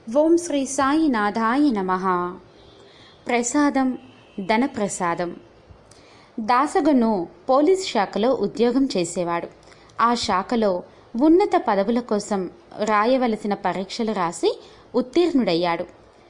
ఓం శ్రీ సాయినాథాయ నమ ప్రసాదం ధనప్రసాదం దాసగను పోలీస్ శాఖలో ఉద్యోగం చేసేవాడు ఆ శాఖలో ఉన్నత పదవుల కోసం రాయవలసిన పరీక్షలు రాసి ఉత్తీర్ణుడయ్యాడు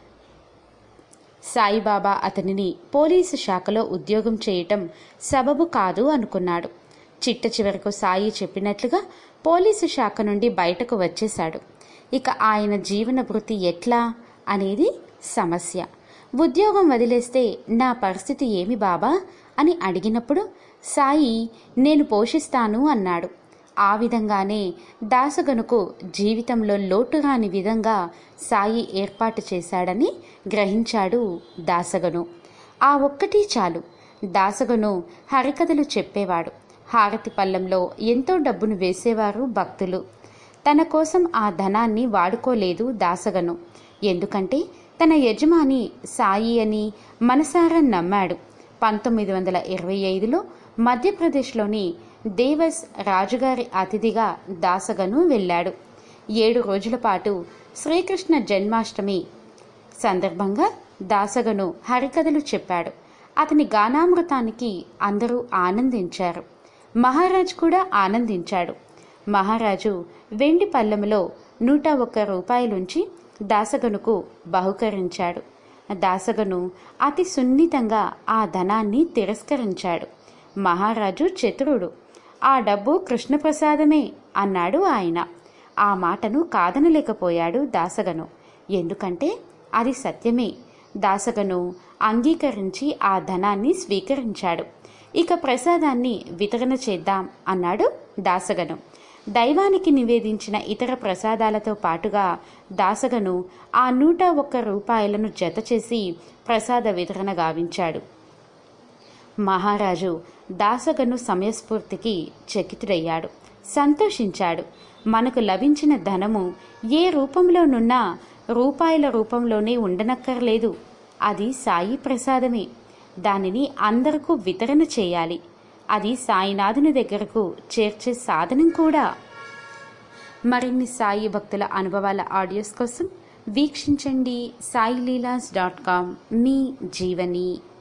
సాయిబాబా అతనిని పోలీసు శాఖలో ఉద్యోగం చేయటం సబబు కాదు అనుకున్నాడు చిట్ట చివరకు సాయి చెప్పినట్లుగా పోలీసు శాఖ నుండి బయటకు వచ్చేశాడు ఇక ఆయన జీవన వృత్తి ఎట్లా అనేది సమస్య ఉద్యోగం వదిలేస్తే నా పరిస్థితి ఏమి బాబా అని అడిగినప్పుడు సాయి నేను పోషిస్తాను అన్నాడు ఆ విధంగానే దాసగనుకు జీవితంలో లోటు రాని విధంగా సాయి ఏర్పాటు చేశాడని గ్రహించాడు దాసగను ఆ ఒక్కటి చాలు దాసగను హరికథలు చెప్పేవాడు హారతి పళ్ళంలో ఎంతో డబ్బును వేసేవారు భక్తులు తన కోసం ఆ ధనాన్ని వాడుకోలేదు దాసగను ఎందుకంటే తన యజమాని సాయి అని మనసారా నమ్మాడు పంతొమ్మిది వందల ఇరవై ఐదులో మధ్యప్రదేశ్లోని దేవస్ రాజుగారి అతిథిగా దాసగను వెళ్ళాడు ఏడు రోజుల పాటు శ్రీకృష్ణ జన్మాష్టమి సందర్భంగా దాసగను హరికథలు చెప్పాడు అతని గానామృతానికి అందరూ ఆనందించారు మహారాజ్ కూడా ఆనందించాడు మహారాజు వెండి పల్లెములో నూట ఒక్క రూపాయలుంచి దాసగనుకు బహుకరించాడు దాసగను అతి సున్నితంగా ఆ ధనాన్ని తిరస్కరించాడు మహారాజు చతురుడు ఆ డబ్బు కృష్ణప్రసాదమే అన్నాడు ఆయన ఆ మాటను కాదనలేకపోయాడు దాసగను ఎందుకంటే అది సత్యమే దాసగను అంగీకరించి ఆ ధనాన్ని స్వీకరించాడు ఇక ప్రసాదాన్ని వితరణ చేద్దాం అన్నాడు దాసగను దైవానికి నివేదించిన ఇతర ప్రసాదాలతో పాటుగా దాసగను ఆ నూట ఒక్క రూపాయలను జత చేసి ప్రసాద వితరణ గావించాడు మహారాజు దాసగను సమయస్ఫూర్తికి చకితుడయ్యాడు సంతోషించాడు మనకు లభించిన ధనము ఏ రూపంలోనున్నా రూపాయల రూపంలోనే ఉండనక్కర్లేదు అది సాయి ప్రసాదమే దానిని అందరకు వితరణ చేయాలి అది సాయినాథుని దగ్గరకు చేర్చే సాధనం కూడా మరిన్ని సాయి భక్తుల అనుభవాల ఆడియోస్ కోసం వీక్షించండి సాయిలీలాస్ డాట్ కామ్ మీ జీవని